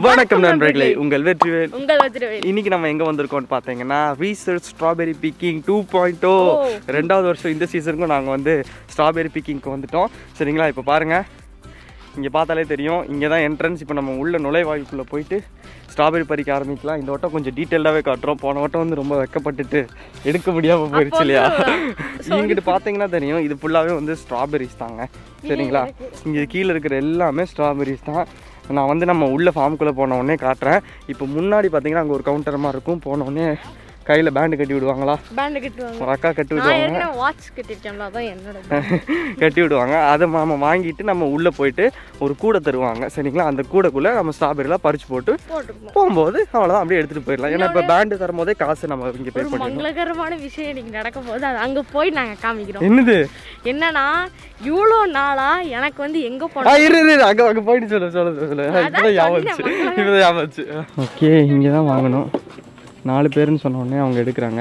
வணக்கம் நண்பர்களே உங்கள் வெற்றிவேல் உங்கள் வச்சிருவேன் இன்னைக்கு நம்ம எங்க வந்திருக்கோம்னு பார்த்தீங்கன்னா research strawberry picking two point oh ரெண்டாவது வருஷம் இந்த சீசனுக்கும் நாங்கள் வந்து ஸ்ட்ராபெரி பிக்கிங்க்கு வந்துட்டோம் சரிங்களா இப்போ பாருங்க இங்கே பார்த்தாலே தெரியும் இங்கே தான் என்ட்ரன்ஸ் இப்போ நம்ம உள்ள நுழைவாய்க்குள்ளே போயிட்டு ஸ்ட்ராபெரி பறிக்க ஆரம்பிக்கலாம் இந்த வட்டம் கொஞ்சம் டீட்டெயில்டாகவே காட்டுறோம் போன வட்டம் வந்து ரொம்ப வெக்கப்பட்டுட்டு எடுக்க முடியாமல் போயிடுச்சு இல்லையா இங்கிட்டு பார்த்தீங்கன்னா தெரியும் இது ஃபுல்லாகவே வந்து ஸ்ட்ராபெரிஸ் தாங்க சரிங்களா இங்கே கீழே இருக்கிற எல்லாமே ஸ்ட்ராபெரிஸ் தான் நான் வந்து நம்ம உள்ள ஃபார்முக்குள்ளே போன உடனே காட்டுறேன் இப்போ முன்னாடி பார்த்தீங்கன்னா அங்கே ஒரு கவுண்டர் மாதிரி இருக்கும் போன உடனே கையில் பேண்டு கட்டி விடுவாங்களா பேண்ட் கட்டுவாங்க ஒரு அக்கா கட்டி நான் விடுவாங்க ஏற்கனவே வாட்ச் கட்டிருக்கேன்ல அதான் என்னோட கட்டி விடுவாங்க அதை நம்ம வாங்கிட்டு நம்ம உள்ளே போயிட்டு ஒரு கூடை தருவாங்க சரிங்களா அந்த கூடைக்குள்ளே நம்ம ஸ்ட்ராபெரிலாம் பறிச்சு போட்டு போட்டுருப்போம் போகும்போது அவ்வளோதான் அப்படியே எடுத்துகிட்டு போயிடலாம் ஏன்னா இப்போ பேண்டு தரும் போதே காசு நம்ம இங்கே பே ஒரு பண்ணிடணும் மங்களகரமான விஷயம் இன்னைக்கு நடக்க போகுது அது அங்க போய் நாங்க காமிக்கிறோம் என்னது என்னன்னா இவ்வளோ நாளா எனக்கு வந்து எங்க ஆ போனோம் இரு இரு, இரு அங்கே அங்கே போயிட்டு சொல்லு சொல்லு சொல்லு இப்போதான் ஞாபகம் வந்துச்சு இப்போதான் ஞாபகம் வந்துச்சு ஓகே இங்கே தான் வாங்கணும் நாலு பேருன்னு சொன்ன உடனே அவங்க எடுக்கிறாங்க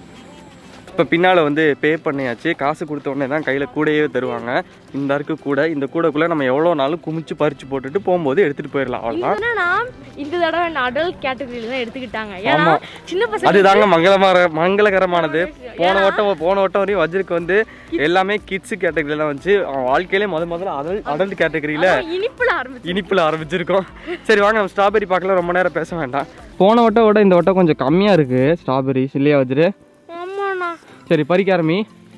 இப்போ பின்னால் வந்து பே பண்ணியாச்சு காசு கொடுத்த உடனே தான் கையில் கூடையே தருவாங்க இந்த இருக்கு கூடை இந்த கூடைக்குள்ளே நம்ம எவ்வளோ நாளும் குமிச்சு பறிச்சு போட்டுட்டு போகும்போது எடுத்துகிட்டு போயிடலாம் அவ்வளோதான் என்னன்னா இந்த தடவை நான் அடல்ட் கேட்டகரியில தான் எடுத்துக்கிட்டாங்க ஏன்னா சின்ன பசங்க அதுதாங்க மங்களமான மங்களகரமானது போன வட்டம் போன வட்டம் வரையும் வஜ்ருக்கு வந்து எல்லாமே கிட்ஸ் கேட்டகரியில வந்துச்சு அவன் வாழ்க்கையிலே முத முதல்ல அடல் அடல்ட் கேட்டகரியில இனிப்புல ஆரம்பிச்சு இனிப்புல ஆரம்பிச்சிருக்கோம் சரி வாங்க நம்ம ஸ்ட்ராபெரி பார்க்கலாம் ரொம்ப நேரம் பேச வேண்டாம் போன வட்டம் விட இந்த வட்டம் கொஞ்சம் கம்மியா இருக்கு ஸ்ட்ராபெரிஸ் இல்லையா வஜ்ரு ஆமாண்ணா சரி பறிக்க ஆரம்பி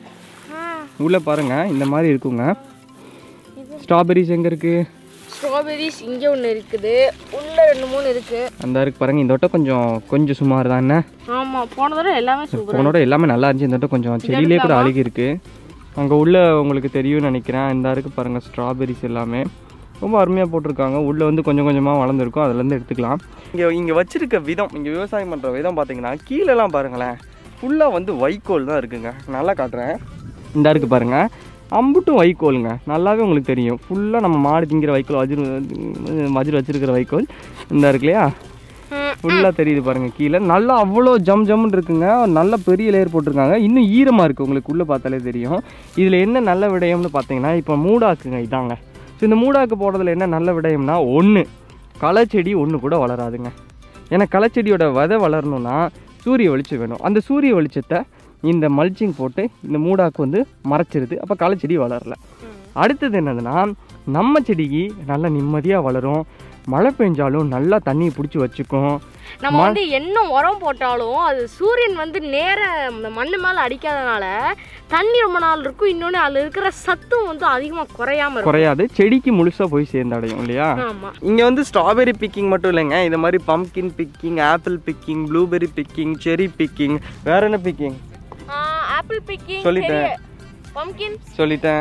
உள்ள பாருங்க இந்த மாதிரி இருக்குங்க ஸ்ட்ராபெரிஸ் எங்க இருக்கு ஸ்ட்ராபெரிஸ் இங்க ஒண்ணு இருக்குது உள்ள ரெண்டு மூணு இருக்கு அந்த இருக்கு பாருங்க இந்த வட்டம் கொஞ்சம் கொஞ்சம் சுமார் தான் என்ன ஆமா போன தடவை எல்லாமே சூப்பர் போனோட எல்லாமே நல்லா இருந்துச்சு இந்த வட்டம் கொஞ்சம் செடியிலே கூட அழுகி இருக்கு அங்கே உள்ள உங்களுக்கு தெரியும்னு நினைக்கிறேன் இந்த இருக்கு பாருங்க ஸ்ட்ராபெரிஸ் எல்லாமே ரொம்ப அருமையாக போட்டிருக்காங்க உள்ளே வந்து கொஞ்சம் கொஞ்சமாக வளர்ந்துருக்கும் அதுலேருந்து எடுத்துக்கலாம் இங்கே இங்கே வச்சிருக்க விதம் இங்கே விவசாயம் பண்ணுற விதம் பார்த்தீங்கன்னா கீழெல்லாம் பாருங்களேன் ஃபுல்லாக வந்து வைக்கோல் தான் இருக்குங்க நல்லா காட்டுறேன் இந்த இருக்கு பாருங்க அம்புட்டும் வைக்கோலுங்க நல்லாவே உங்களுக்கு தெரியும் ஃபுல்லாக நம்ம மாடு திங்கிற வைக்கோல் வஜ்ரு வஜ்ரு வச்சிருக்கிற வைக்கோல் இந்த இருக்கு இல்லையா ஃபுல்லாக தெரியுது பாருங்க கீழே நல்லா அவ்வளோ ஜம் ஜம்னு இருக்குங்க நல்ல பெரிய லேயர் போட்டிருக்காங்க இன்னும் ஈரமாக இருக்குது உங்களுக்கு உள்ளே பார்த்தாலே தெரியும் இதில் என்ன நல்ல விடயம்னு பார்த்தீங்கன்னா இப்போ மூடாக்குங்க இதாங்க ஸோ இந்த மூடாக்கு போடுறதுல என்ன நல்ல விடயம்னா ஒன்று களைச்செடி ஒன்று கூட வளராதுங்க ஏன்னா களைச்செடியோட விதை வளரணும்னா சூரிய வெளிச்சம் வேணும் அந்த சூரிய வெளிச்சத்தை இந்த மல்ச்சிங் போட்டு இந்த மூடாக்கு வந்து மறைச்சிருது அப்போ களைச்செடி வளரல அடுத்தது என்னதுன்னா நம்ம செடிக்கு நல்லா நிம்மதியாக வளரும் மழை பெஞ்சாலும் நல்லா தண்ணியை பிடிச்சி வச்சுக்கும் நம்ம வந்து என்ன உரம் போட்டாலும் அது சூரியன் வந்து நேர அந்த மண்ணு மேல அடிக்காதனால தண்ணி ரொம்ப நாள் இருக்கும் இன்னொன்று அதுல இருக்கிற சத்தும் வந்து அதிகமா குறையாம இருக்கும் குறையாது செடிக்கு முழுசாக போய் சேர்ந்தடையும் இல்லையா ஆமா இங்கே வந்து ஸ்ட்ராபெரி பிக்கிங் மட்டும் இல்லைங்க இது மாதிரி pumpkin picking apple picking blueberry picking cherry picking வேற என்ன பிக்கிங் ஆப்பிள் பிக்கிங் சொல்லிட்டேன். பம்கின் சொல்லிட்டேன்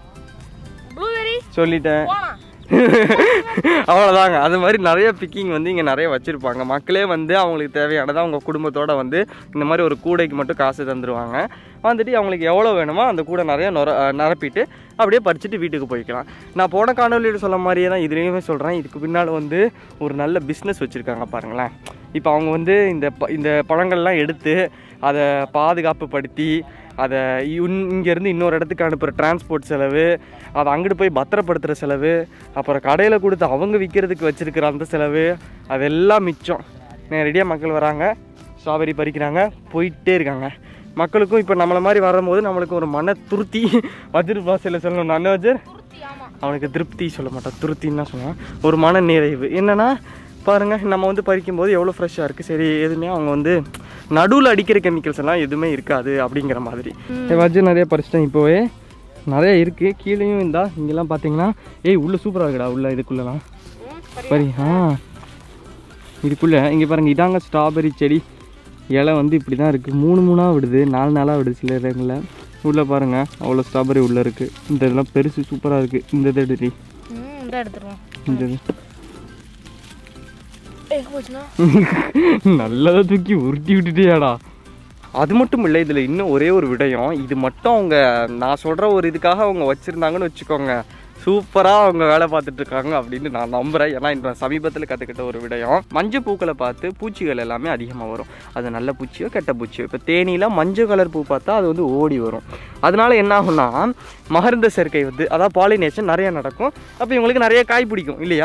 ப்ளூபெரி சொல்லிட்டேன் போனா அவ்வளோதாங்க அது மாதிரி நிறைய பிக்கிங் வந்து இங்கே நிறைய வச்சுருப்பாங்க மக்களே வந்து அவங்களுக்கு தேவையானதை அவங்க குடும்பத்தோட வந்து இந்த மாதிரி ஒரு கூடைக்கு மட்டும் காசு தந்துடுவாங்க வந்துட்டு அவங்களுக்கு எவ்வளோ வேணுமோ அந்த கூடை நிறைய நொர அஹ் நிரப்பிட்டு அப்படியே பறிச்சுட்டு வீட்டுக்கு போய்க்கலாம் நான் போன காணொலியில் சொல்ல மாதிரியே தான் இதுலேயுமே சொல்கிறேன் இதுக்கு பின்னால் வந்து ஒரு நல்ல பிஸ்னஸ் வச்சுருக்காங்க பாருங்களேன் இப்போ அவங்க வந்து இந்த ப இந்த பழங்கள்லாம் எடுத்து அதை பாதுகாப்பு படுத்தி அதை இன்- இங்கேருந்து இன்னொரு இடத்துக்கு அனுப்புகிற டிரான்ஸ்போர்ட் செலவு அதை அங்கிட்டு போய் பத்திரப்படுத்துகிற செலவு அப்புறம் கடையில் கொடுத்து அவங்க விற்கிறதுக்கு வச்சுருக்கிற அந்த செலவு அதெல்லாம் மிச்சம் நேரடியாக மக்கள் வராங்க ஸ்ட்ராபெரி பறிக்கிறாங்க போயிட்டே இருக்காங்க மக்களுக்கும் இப்போ நம்மளை மாதிரி வரும்போது நம்மளுக்கு ஒரு மன துருத்தி வஜ்ர பாஷையில் சொல்லணும் நான் வஜர் அவனுக்கு திருப்தி சொல்ல மாட்டான் திருப்தின்னு தான் சொல்லுவான் ஒரு மன நிறைவு என்னன்னா பாருங்க நம்ம வந்து பறிக்கும்போது எவ்வளோ ஃப்ரெஷ்ஷாக இருக்குது சரி எதுவுமே அவங்க வந்து நடுவில் அடிக்கிற கெமிக்கல்ஸ் எல்லாம் எதுவுமே இருக்காது அப்படிங்கிற மாதிரி வஜ்ஜு நிறைய பறிச்சிட்டேன் இப்போவே நிறைய இருக்குது கீழேயும் இருந்தா இங்கெல்லாம் பார்த்தீங்கன்னா ஏய் உள்ளே சூப்பராக இருக்குடா உள்ள இதுக்குள்ளலாம் பரி ஆ இதுக்குள்ளே இங்கே பாருங்க இதாங்க ஸ்ட்ராபெரி செடி இலை வந்து இப்படி தான் இருக்குது மூணு மூணாக விடுது நாலு நாளாக விடுது சில இடங்களில் உள்ளே பாருங்க அவ்வளோ ஸ்ட்ராபெரி உள்ளே இருக்குது இந்த இதெல்லாம் பெருசு சூப்பராக இருக்குது இந்த இது எடுடி ம் இந்த எடுத்துருவோம் இந்த இது எங்க போச்சுன்னா நல்லதா தூக்கி உருட்டி விட்டுட்டியாடா அது மட்டும் இல்லை இதில் இன்னும் ஒரே ஒரு விடயம் இது மட்டும் அவங்க நான் சொல்கிற ஒரு இதுக்காக அவங்க வச்சுருந்தாங்கன்னு வச்சுக்கோங்க சூப்பராக அவங்க வேலை பார்த்துட்டு இருக்காங்க அப்படின்னு நான் நம்புகிறேன் ஏன்னா இந்த சமீபத்தில் கற்றுக்கிட்ட ஒரு விடயம் மஞ்சள் பூக்களை பார்த்து பூச்சிகள் எல்லாமே அதிகமாக வரும் அது நல்ல பூச்சியோ கெட்ட பூச்சியோ இப்போ தேனியில் மஞ்சள் கலர் பூ பார்த்தா அது வந்து ஓடி வரும் அதனால என்ன ஆகும்னா மகர்ந்த சேர்க்கை வந்து அதாவது பாலினேஷன் நிறைய நடக்கும் அப்போ இவங்களுக்கு நிறைய காய் பிடிக்கும் இல்லையா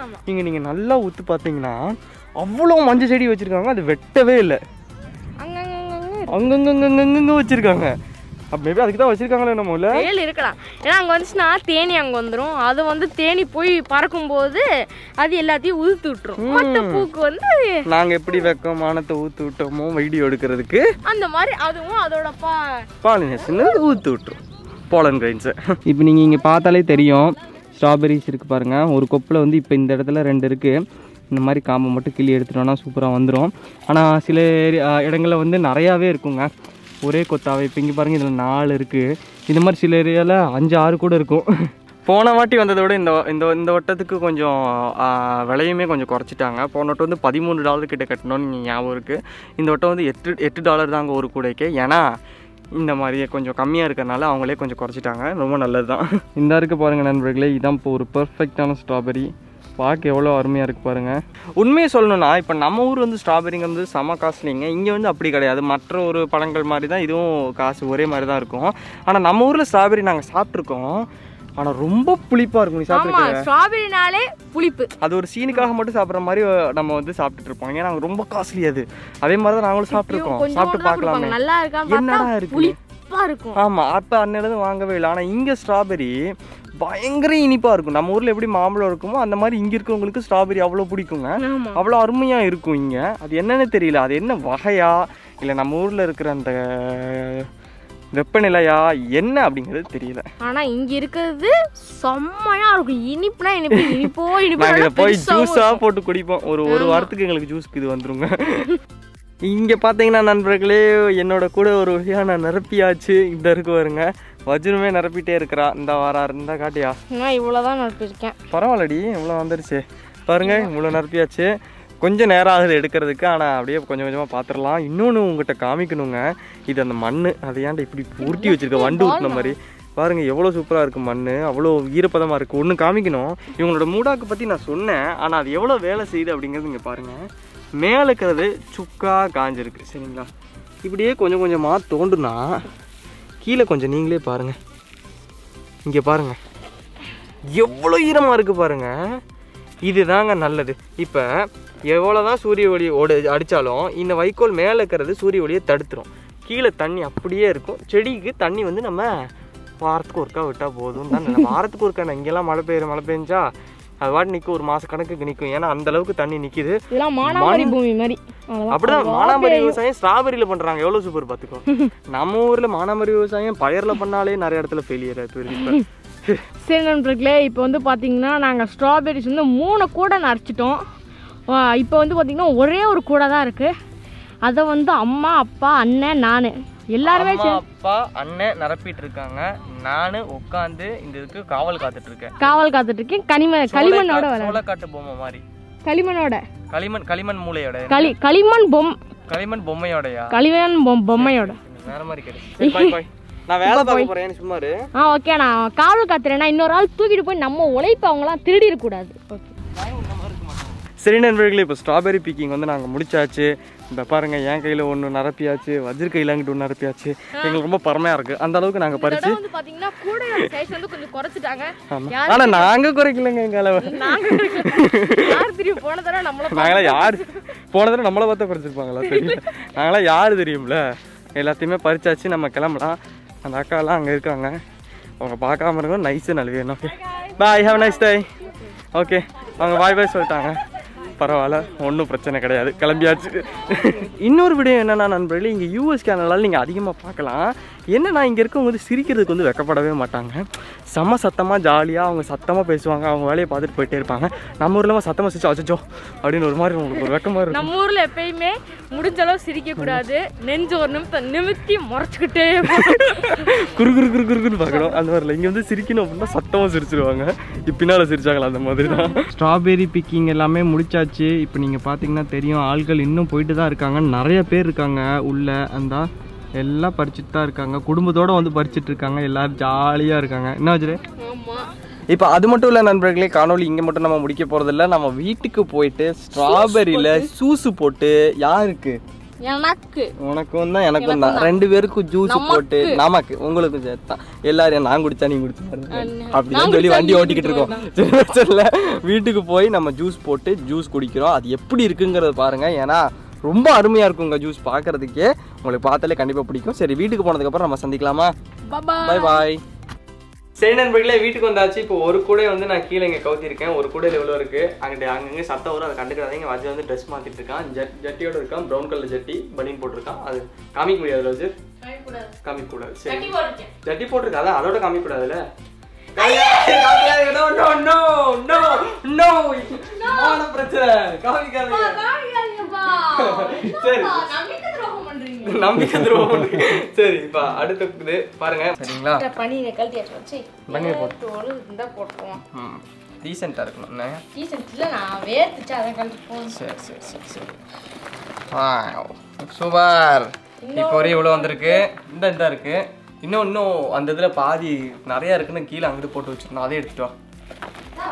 ஆமா. இங்கே நீங்கள் நல்லா ஊத்து பார்த்தீங்கன்னா அவ்வளோ மஞ்சள் செடி வச்சுருக்காங்க அது வெட்டவே இல்லை அங்கங்க அங்கங்கங்கங்கங்க வச்சுருக்காங்க அப்போ மேபி அதுக்கு தான் வச்சுருக்காங்களே நம்ம இல்லை வேல் இருக்கலாம் ஏன்னா அங்கே வந்துச்சுன்னா தேனி அங்கே வந்துடும் அது வந்து தேனி போய் பறக்கும்போது அது எல்லாத்தையும் உதுத்து விட்டுரும் மற்ற பூக்கு வந்து நாங்கள் எப்படி வெக்கம் மானத்தை ஊற்று விட்டோமோ வீடியோ எடுக்கிறதுக்கு அந்த மாதிரி அதுவும் அதோட பா பாலினேஷன் ஊற்று விட்டுரும் போலன் கிரைன்ஸை இப்போ நீங்கள் இங்கே பார்த்தாலே தெரியும் ஸ்ட்ராபெரிஸ் இருக்குது பாருங்கள் ஒரு கொப்பில் வந்து இப்போ இந்த இடத்துல ரெண்டு இருக்குது இந்த மாதிரி காம்பை மட்டும் கிள்ளி எடுத்துட்டோம்னா சூப்பராக வந்துடும் ஆனால் சில ஏரியா இடங்களில் வந்து நிறையாவே இருக்குங்க ஒரே கொத்தாவே இப்போ இங்கே பாருங்கள் இதில் நாலு இருக்குது இந்த மாதிரி சில ஏரியாவில் அஞ்சு ஆறு கூட இருக்கும் போன வாட்டி வந்ததை விட இந்த இந்த இந்த வட்டத்துக்கு கொஞ்சம் ஆ, விலையுமே கொஞ்சம் குறைச்சிட்டாங்க போன வட்டம் வந்து பதிமூணு டாலர் கிட்ட கட்டணும்னு ஞாபகம் இருக்குது இந்த வட்டம் வந்து எட்டு எட்டு டாலர் தாங்க ஒரு கூடைக்கு ஏன்னா இந்த மாதிரி கொஞ்சம் கம்மியாக இருக்கறனால அவங்களே கொஞ்சம் குறைச்சிட்டாங்க ரொம்ப நல்லது தான் இந்த இருக்கு பாருங்கள் நண்பர்களே இதான் இப்போ ஒரு பெர்ஃபெக்டான ஸ்ட்ராபெரி பார்க்க எவ்வளோ அருமையாக இருக்குது பாருங்கள் உண்மையை சொல்லணும்னா இப்போ நம்ம ஊர் வந்து ஸ்ட்ராபெரிங்க வந்து செம காஸ்ட்லிங்க இங்கே வந்து அப்படி கிடையாது மற்ற ஒரு பழங்கள் மாதிரி தான் இதுவும் காசு ஒரே மாதிரி தான் இருக்கும் ஆனால் நம்ம ஊரில் ஸ்ட்ராபெரி நாங்கள் சாப்பிட்ருக்கோம் ஆனால் ரொம்ப புளிப்பாக இருக்கும் நீ ஆமா சாப்பிட்ருக்க ஸ்ட்ராபெரினாலே புளிப்பு அது ஒரு சீனுக்காக மட்டும் சாப்பிட்ற மாதிரி நம்ம வந்து சாப்பிட்டுட்டு இருப்போம் ஏன்னா ரொம்ப காஸ்ட்லி அது அதே மாதிரி தான் நாங்களும் சாப்பிட்ருக்கோம் கொஞ்சம் சாப்பிட்டு பார்க்கலாமே நல்லா இருக்கான்னு என்னடா பார்த்தா இருக்கு புளிப்பா இருக்கும் ஆமாம் அப்போ அன்னிலிருந்து வாங்கவே இல்லை ஆனால் இங்கே ஸ்ட்ராபெரி பயங்கர இனிப்பாக இருக்கும் நம்ம ஊரில் எப்படி மாம்பழம் இருக்குமோ அந்த மாதிரி இங்கே இருக்கவங்களுக்கு ஸ்ட்ராபெரி அவ்வளோ பிடிக்குங்க ஆமா அவ்வளோ அருமையாக இருக்கும் இங்கே அது என்னன்னு தெரியல அது என்ன வகையா இல்லை நம்ம ஊரில் இருக்கிற அந்த வெப்பநிலையா என்ன அப்படிங்கிறது தெரியல ஆனா இங்க இருக்கிறது செம்மையா இருக்கும் இனிப்புனா இனிப்பு இனிப்போ இனிப்பு நாங்கள் இதை நல்லா போய் பெருசாவும் ஜூஸாக போட்டு குடிப்போம் ஒரு ஒரு வாரத்துக்கு எங்களுக்கு ஜூஸ்க்கு இது வந்துருங்க இங்கே பார்த்தீங்கன்னா நண்பர்களே என்னோட கூட ஒரு வழியாக நிரப்பியாச்சு இந்த இருக்கு வருங்க வஜ்ரமே நிரப்பிட்டே இருக்கிறா இந்த வாரம் இந்த காட்டியா நான் இவ்வளவுதான் நடப்பிருக்கேன் பரவாயில்லடி இவ்வளோ வந்துருச்சு பாருங்க இவ்வளோ நிரப்பியாச்சு கொஞ்சம் நேரம் ஆகுது எடுக்கிறதுக்கு ஆனால் அப்படியே கொஞ்சம் கொஞ்சமாக பார்த்துடலாம் இன்னொன்று உங்ககிட்ட காமிக்கணுங்க இது அந்த மண் அதை ஏன்டா இப்படி உருட்டி வச்சிருக்க வண்டு ஊட்டின மாதிரி பாருங்க எவ்வளோ சூப்பராக இருக்குது மண் அவ்வளோ ஈரப்பதமாக இருக்குது ஒன்று காமிக்கணும் இவங்களோட மூடாக்கு பற்றி நான் சொன்னேன் ஆனால் அது எவ்வளோ வேலை செய்யுது அப்படிங்கிறது இங்கே பாருங்கள் மேலே இருக்கிறது சுக்கா காஞ்சிருக்கு சரிங்களா இப்படியே கொஞ்சம் கொஞ்சமாக தோண்டுனா கீழே கொஞ்சம் நீங்களே பாருங்கள் இங்கே பாருங்கள் எவ்வளோ ஈரமாக இருக்குது பாருங்க இதுதாங்க நல்லது இப்போ எவ்வளோ தான் சூரிய ஒளி ஓடு அடித்தாலும் இந்த வைக்கோல் மேலே இருக்கிறது சூரிய ஒளியை தடுத்துரும் கீழே தண்ணி அப்படியே இருக்கும் செடிக்கு தண்ணி வந்து நம்ம வாரத்துக்கு ஒருக்கா விட்டால் போதும் தான் நினை- வாரத்துக்கு ஒருக்கா நான் இங்கெல்லாம் மழை பெய்யுற மழை பெஞ்சா அது வாட்டி நிற்கும் ஒரு மாத கணக்குக்கு நிற்கும் ஏன்னா அந்த அளவுக்கு தண்ணி நிற்கிது இதெல்லாம் மானாவாரி பூமி மாதிரி அவ்வளவுதான். அப்படிதான் மானாமரி விவசாயம் ஸ்ட்ராபெரியில பண்றாங்க எவ்வளவு சூப்பர் பாத்துக்கோ நம்ம ஊர்ல மானாமரி விவசாயம் பயர்ல பண்ணாலே நிறைய இடத்துல ஃபெயிலியர் ஆயிட்டு இப்ப சரி நண்பர்களே இப்போ வந்து பார்த்தீங்கன்னா நாங்கள் ஸ்ட்ராபெரிஸ் வந்து மூணு கூடை நரைச்சிட்டோம் இப்போ வந்து பார்த்தீங்கன்னா ஒரே ஒரு கூடை தான் இருக்குது அதை வந்து அம்மா அப்பா அண்ணன் நான் எல்லாருமே அம்மா அப்பா அண்ணன் நிரப்பிட்டு இருக்காங்க நானு உட்காந்து இந்த இதுக்கு காவல் காத்துட்டு இருக்கேன் காவல் காத்துட்டு இருக்கேன் கனிமண் களிமண்ணோட விளையாடு சோளக்காட்டு பொம்மை மாதிரி களிமண்ணோட களிமண் களிமண் மூளையோட களி களிமண் பொம் களிமண் பொம்மையோடயா களிமண் பொம் பொம்மையோட வேற மாதிரி கிடையாது பாய் பாய் நான் வேலை பார்க்க போறேன் நீ சும்மா இரு. ஆ ஓகே நான் காவல் காத்துறேன்னா இன்னொரு ஆள் தூக்கிட்டு போய் நம்ம உழைப்பு அவங்களாம் திருடிடக்கூடாது ஓகே சரி நண்பர்களே இப்போ ஸ்ட்ராபெரி பீக்கிங் வந்து நாங்கள் முடிச்சாச்சு இந்த பாருங்க என் கையில் ஒன்று நிரப்பியாச்சு வஜ்ர கையில் அங்கிட்டு ஒன்று நிரப்பியாச்சு எங்களுக்கு ரொம்ப பரமையாக இருக்குது அந்த அளவுக்கு நாங்கள் பறிச்சு வந்து பார்த்தீங்கன்னா கூடையோட சைஸ் வந்து கொஞ்சம் குறைச்சிட்டாங்க ஆமாம் ஆனால் நாங்கள் குறைக்கலங்க எங்கள் அளவை நாங்க யார் தெரியும் போன தடவை நம்மள நாங்களாம் யார் போன தடவை நம்மளை பார்த்தா குறைச்சிருப்பாங்களா தெரியல நாங்களாம் யார் தெரியும்ல எல்லாத்தையுமே பறிச்சாச்சு நம்ம கிளம்பலாம் அந்த அக்காலாம் அங்கே இருக்காங்க அவங்க பார்க்காம இருக்கணும் நைஸு நல்வேணும் okay bye have nice day okay அவங்க பாய் பாய் சொல்லிட்டாங்க பரவாயில்ல ஒன்றும் பிரச்சனை கிடையாது கிளம்பியாச்சு இன்னொரு விடயம் என்னன்னா நண்பர்களே இங்கே யூஎஸ் சேனலால் நீங்கள் அதிகமாக பார்க்கலாம் என்னன்னா இங்கே இருக்கவங்க வந்து சிரிக்கிறதுக்கு வந்து வெக்கப்படவே மாட்டாங்க செம்ம சத்தமாக ஜாலியாக அவங்க சத்தமாக பேசுவாங்க அவங்க வேலையை பார்த்துட்டு போயிட்டே இருப்பாங்க நம்ம ஊரில் சத்தமாக சிரிச்சு அச்சோ அப்படின்னு ஒரு மாதிரி உங்களுக்கு ஒரு வெக்கமாக இருக்கும் நம்ம ஊர்ல எப்பயுமே முடிஞ்ச அளவு சிரிக்க கூடாது நெஞ்சு ஒரு நிமிஷம் நிமித்தி முறைச்சுக்கிட்டே குறு குறு குறு குறுன்னு பார்க்கணும் அந்த மாதிரில இங்கே வந்து சிரிக்கணும் அப்படின்னா சத்தமாக சிரிச்சிருவாங்க இப்போ பின்னால் சிரிச்சாங்களா அந்த மாதிரி தான் ஸ்ட்ராபெரி பிக்கிங் எல்லாமே முடிச்சாச்சு இப்போ நீங்கள் பார்த்தீங்கன்னா தெரியும் ஆட்கள் இன்னும் போயிட்டு தான் இருக்காங்க நிறைய பேர் இருக்காங்க உள்ள அந்த எல்லாம் பறிச்சுட்டு தான் இருக்காங்க குடும்பத்தோட வந்து பறிச்சுட்டு இருக்காங்க எல்லாரும் ஜாலியாக இருக்காங்க என்ன வச்சுரு ஆமா இப்போ அது மட்டும் இல்லை நண்பர்களே காணொலி இங்கே மட்டும் நம்ம முடிக்க போகிறதில்ல நம்ம வீட்டுக்கு போயிட்டு ஸ்ட்ராபெரியில் சூஸு போட்டு யாருக்கு எனக்கு உனக்கும் தான் எனக்கும் தான் ரெண்டு பேருக்கும் ஜூஸ் போட்டு நமக்கு உங்களுக்கும் சேர்த்து தான் எல்லாரும் நான் குடிச்சா நீ குடிச்சா அப்படின்னு சொல்லி வண்டி ஓட்டிக்கிட்டு இருக்கோம் சரி, பிரச்சனை வீட்டுக்கு போய் நம்ம ஜூஸ் போட்டு ஜூஸ் குடிக்கிறோம் அது எப்படி இருக்குங்கிறத பாருங்க ஏன்னா ரொம்ப அருமையா இருக்குங்க ஜூஸ் பார்க்கறதுக்கே உங்களுக்கு பார்த்தாலே கண்டிப்பா பிடிக்கும் சரி வீட்டுக்கு போனதுக்கப்புறம் நம்ம சந்திக்கலாமா பாபா பை பாய் சரி நண்பர்களே வீட்டுக்கு வந்தாச்சு இப்போ ஒரு கூடை வந்து நான் கீழே இங்கே கவுத்திருக்கேன் ஒரு கூடையில் எவ்வளோ இருக்கு அங்கிட்ட அங்கங்கே சத்தம் வரும் அதை கண்டுக்கிறாதீங்க வஜ்ஜி வந்து ட்ரெஸ் மாற்றிட்டு இருக்கான் ஜட் ஜட்டியோட இருக்கான் ப்ரௌன் கலர் ஜட்டி பனியன் போட்டிருக்கான் அது காமிக்க முடியாது வச்சு காமிக்க கூடாது சரி ஜட்டி போட்டிருக்கா அதான் அதோட காமிக்க கூடாதுல்ல No, no, no, no, no. மான பிரச்சனை காமிக்காதீங்க சரி நம்பிக்கை துரோகம் சரி இப்போ அடுத்த இது பாருங்க சரிங்களா பனியை கழட்டியாச்சு வச்சு பனியை போட்டு. தோல் இருந்தா போட்டுருவோம் ம் டீசெண்டாக இருக்கணும் என்ன டீசன்ட் இல்லை நான் வேர்த்துச்சு அதான் கழட்டி போகணும் சரி சரி சரி சரி சூப்பர் இப்போ ஒரு இவ்வளோ வந்திருக்கு இந்த இந்த இருக்கு இன்னும் இன்னும் அந்த இதில் பாதி நிறைய இருக்குன்னு கீழே அங்கிட்டு போட்டு வச்சிருக்கணும் அதை எடுத்துட்டு வா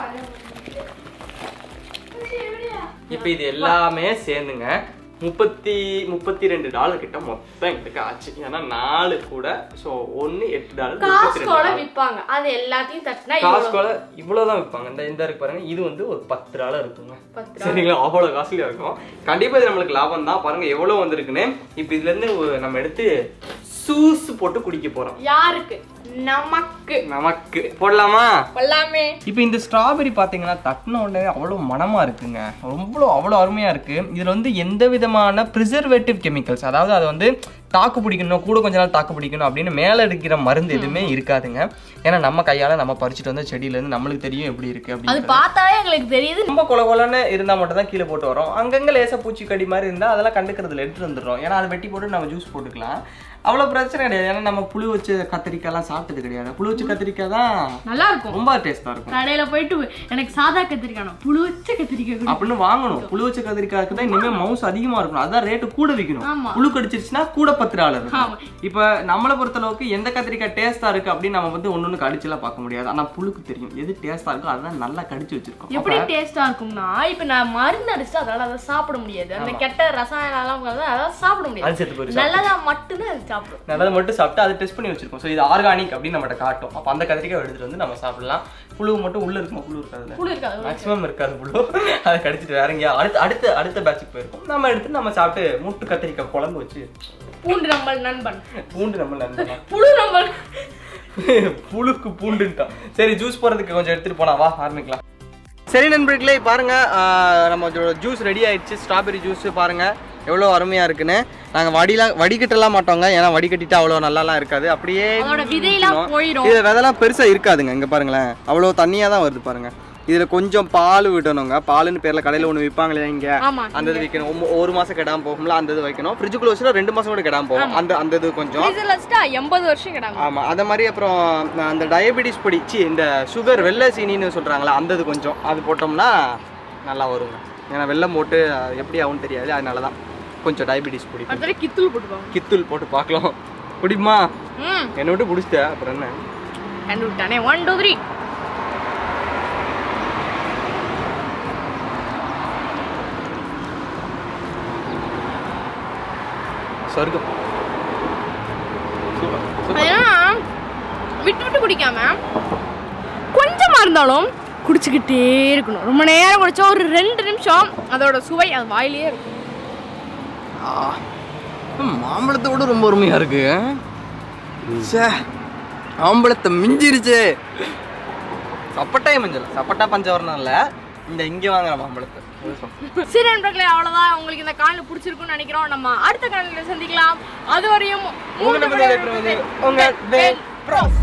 இப்போ இது எல்லாமே சேர்ந்துங்க முப்பத்தி முப்பத்தி ரெண்டு டாலர் கிட்ட மொத்தம் எங்களுக்கு ஆச்சு ஏன்னா நாலு கூட ஸோ ஒன்று எட்டு டாலர் முப்பத்தி ரெண்டு காஸ்கோல விற்பாங்க அது எல்லாத்தையும் தட்டினா காஸ்கோல இவ்வளவுதான் விற்பாங்க இந்த இந்த இருக்கு பாருங்க இது வந்து ஒரு பத்து டாலர் இருக்குங்க பத்து சரிங்களா அவ்வளோ காஸ்ட்லியாக இருக்கும் கண்டிப்பா இது நம்மளுக்கு லாபம் தான் பாருங்க எவ்வளோ வந்திருக்குன்னு இப்போ இதுல இருந்து ஒரு நம்ம எடுத்து சூஸ் போட்டு குடிக்க போறோம் யாருக்கு நமக்கு நமக்கு போடலாமா எல்லாமே இப்போ இந்த ஸ்ட்ராபெரி பார்த்தீங்கன்னா தட்டின உடனே அவ்வளோ மனமாக இருக்குங்க ரொம்ப அவ்வளோ அருமையாக இருக்குது இதில் வந்து எந்த விதமான ப்ரிசர்வேட்டிவ் கெமிக்கல்ஸ் அதாவது அது வந்து தாக்கு பிடிக்கணும் கூட கொஞ்ச நாள் தாக்கு பிடிக்கணும் அப்படின்னு மேலே இருக்கிற மருந்து எதுவுமே இருக்காதுங்க ஏன்னா நம்ம கையால் நம்ம பறிச்சுட்டு வந்த செடியிலேருந்து நம்மளுக்கு தெரியும் எப்படி இருக்குது அது அப்படின்னு பார்த்தாலே எங்களுக்கு தெரியுது ரொம்ப கொல கொலன்னு இருந்தால் மட்டும் தான் கீழே போட்டு வரோம் அங்கங்கே லேசாக பூச்சிக்கடி மாதிரி இருந்தால் அதெல்லாம் கண்டுக்கிறதுல எடுத்துட்டு வந்துடுறோம் ஏன்னா அதை வெட்டி போட்டு நம்ம ஜூஸ் போட்டுக்கலாம் அவ்வளோ பிரச்சனை கிடையாது ஏன்னா நம்ம புழு வச்ச கத்திரிக்காய்லாம் சாப்பிட்டது கிடையாது புழு வச்ச கத்திரிக்காய் தான் நல்லா இருக்கும் ரொம்ப டேஸ்ட்டாக இருக்கும் கடையில போயிட்டு எனக்கு சாதா கத்திரிக்காய் புழு வச்ச கத்திரிக்காய் கொடு. அப்படின்னு வாங்கணும் புழு வச்ச கத்திரிக்காய்க்கு தான் இனிமே மவுஸ் அதிகமா இருக்கணும் அதான் ரேட்டு கூட விற்கணும் ஆமா. புழு கடிச்சிருச்சுன்னா கூட பத்து டாலர் ஆமா. இப்போ நம்மளை பொறுத்த அளவுக்கு எந்த கத்திரிக்காய் டேஸ்டா இருக்கு அப்படின்னு நம்ம வந்து ஒன்னொன்னு கடிச்சுலாம் பார்க்க முடியாது ஆனா புழுக்கு தெரியும் எது டேஸ்டா இருக்கோ அதான் நல்லா கடிச்சு வச்சிருக்கோம் எப்படி டேஸ்டா இருக்கும்னா இப்ப நான் மருந்து அடிச்சு அதனால அதை சாப்பிட முடியாது அந்த கெட்ட ரசாயனம் எல்லாம் கலந்து அதெல்லாம் சாப்பிட முடியாது அது செத்து போயிடுச்சு நல்லதா மட்டும்தான் அது சாப்பிடும் நல்லதை மட்டும் சாப்பிட்டு அதை டெஸ்ட் பண்ணி வச்சிருக்கோம் ஸோ இது ஆர்கானிக் அப்படின்னு நம்மகிட்ட காட்டும் அப்போ அந்த கத்திரிக்காய் எடுத்துட்டு வந்து நம்ம சாப்பிடலாம் புழு மட்டும் உள்ள இருக்குமா புழு இருக்காதுல்ல புழு இருக்காது மேக்ஸிமம் இருக்காது புழு அதை கடிச்சிட்டு வேற எங்கேயா அடுத்த அடுத்த அடுத்த பேட்சுக்கு போயிருக்கும் நம்ம எடுத்து நம்ம சாப்பிட்டு மூட்டு கத்திரிக்காய் குழம்பு வச்சு பூண்டு நம்ம நண்பன் பூண்டு நம்ம நண்பனா புழு நம்ம புழுக்கு பூண்டுன்ட்டான் சரி ஜூஸ் போறதுக்கு கொஞ்சம் எடுத்துட்டு போலாம் வா ஆரம்பிக்கலாம் சரி நண்பர்களே பாருங்க ஆஹ் நம்ம ஜூஸ் ரெடி ஆயிடுச்சு ஸ்ட்ராபெரி ஜூஸ் பாருங்க எவ்வளோ அருமையா இருக்குன்னு நாங்கள் வடிலாம் வடிகட்டலாம் மாட்டோங்க ஏன்னா வடிகட்டிட்டு அவ்வளோ நல்லாலாம் இருக்காது அப்படியே அதோட விதையெல்லாம் போயிடும் இது விதெல்லாம் பெருசா இருக்காதுங்க இங்க பாருங்களேன் அவ்வளோ தண்ணியா தான் வருது பாருங்க இதுல கொஞ்சம் பால் விடணுங்க பாலுன்னு பேர்ல கடையில ஒன்று விற்பாங்க இல்லையா இங்க ஆமா அந்த இது வைக்கணும் ஒம்ம- ஒரு மாசம் கெடாம போகும்ல அந்த இது வைக்கணும் ஃப்ரிட்ஜுக்குள்ள வச்சுட்டு ரெண்டு மாசம் கூட கெடாம போகும் அந்த அந்த இது கொஞ்சம் ஃப்ரீசர்ல வச்சுட்டா எண்பது வருஷம் கிடாங்க ஆமா அத மாதிரி அப்புறம் நான் அந்த டயபெட்டிஸ் பொடி சி இந்த சுகர் வெள்ளை சீனின்னு சொல்றாங்களா அந்த இது கொஞ்சம் அது போட்டோம்னா நல்லா வருங்க ஏன்னா வெள்ளம் போட்டு அது எப்படி ஆகும்னு தெரியாது அதனால தான் கொஞ்சம் டயபெட்டிஸ் பொடி அடுத்த கித்தூள் போட்டுப்பாங்க கித்தூள் போட்டு பார்க்கலாம் குடிமா ம் என்னை விட்டு பிடிச்சிட்ட அப்புறம் என்ன கண்டு விட்டானே ஒன் டூ த்ரீ சொர்க்கம் சூப்பர் ஏன்னா விட்டு விட்டு குடிக்காம கொஞ்சமா இருந்தாலும் குடிச்சுக்கிட்டே இருக்கணும் ரொம்ப நேரம் குடிச்சா ஒரு ரெண்டு நிமிஷம் அதோட சுவை அது வாயிலேயே இருக்கும் மாம்பழத்தோட ரொம்ப அருமையா இருக்கு ச்சே மாம்பழத்தை மிஞ்சிருச்சு சப்பட்டாய் மஞ்சள் சப்பட்டா பஞ்சவரணம் இல்ல இந்த இங்க வாங்குற மாம்பழத்தை சரி நண்பர்களே அவ்வளோதான் உங்களுக்கு இந்த காணொலி பிடிச்சிருக்கும்னு நினைக்கிறோம் நம்ம அடுத்த காணொலியில் சந்திக்கலாம் அதுவரையும் உங்க மூன்று உங்க விடைபெறுவது உங்க